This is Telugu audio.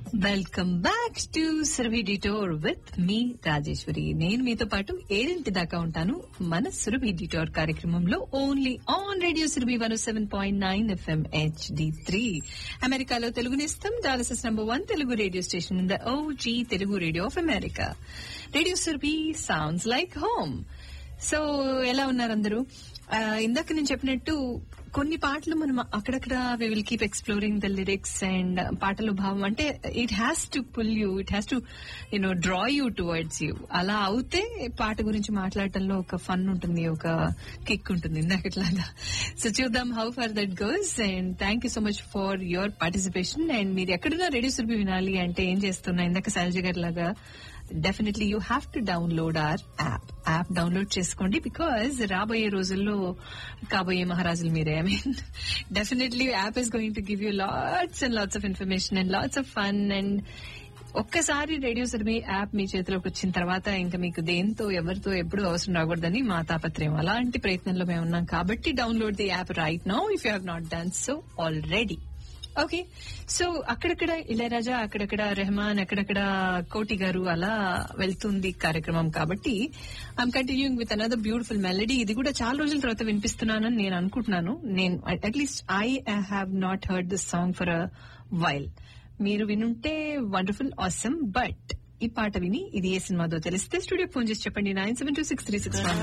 welcome back to Surabhi detour with me Rajeshwari నేను మీతో పాటు ఏడింటి దాకా ఉంటాను మన సురభి డిటోర్ కార్యక్రమంలో only on radio Surabhi one seven point nine FM HD three అమెరికాలో తెలుగు నేస్తం Dallas's number one Telugu radio station in the OG Telugu radio of America radio Surabhi sounds like home so ఎలా ఉన్నారు అందరూ ఆ, ఇందాక నేను చెప్పినట్టు కొన్ని పాటలు మనం అక్కడక్కడ we will keep exploring the lyrics and పాటల భావం అంటే it has to pull you it has to you know draw you towards you అలా అవుతే పాట గురించి మాట్లాడటంలో ఒక ఫన్ ఉంటుంది ఒక కిక్ ఉంటుంది ఇందాకట్లాగా సో చూద్దాం how far that goes and thank you so much for your participation and మీరు ఎక్కడైనా రెడీ సుర్బి వినాలి అంటే ఏం చేస్తున్నా ఇందాక శైలజ గారి లాగా definitely you have to download our app app download చేసుకోండి బికాస్ రాబోయే రోజుల్లో కాబోయే మహారాజులు మీరే I mean definitely app is going to give you lots and lots of information and lots of fun and ఒక్కసారి రేడియో సర్వీ యాప్ మీ చేతిలోకి వచ్చిన తర్వాత ఇంకా మీకు దేంతో ఎవరితో ఎప్పుడు అవసరం రాకూడదని మా తాపత్రయం అలాంటి ప్రయత్నంలో మేము ఉన్నాం కాబట్టి download the app right now if you have not done so already okay so అక్కడక్కడ ఇళయరాజా అక్కడక్కడ రెహమాన్ అక్కడక్కడ కోటి గారు అలా వెళ్తుంది కార్యక్రమం కాబట్టి I'm continuing with another beautiful melody ఇది కూడా చాలా రోజుల తర్వాత వినిపిస్తున్నానని నేను అనుకుంటున్నాను నేను at least I have not heard this song for a while మీరు వినుంటే వండర్ఫుల్ ఆసమ్ బట్ ఈ పాట విని ఇది ఏ సినిమాదో తెలిస్తే స్టూడియో ఫోన్ చేసి చెప్పండి nine seven two six three six one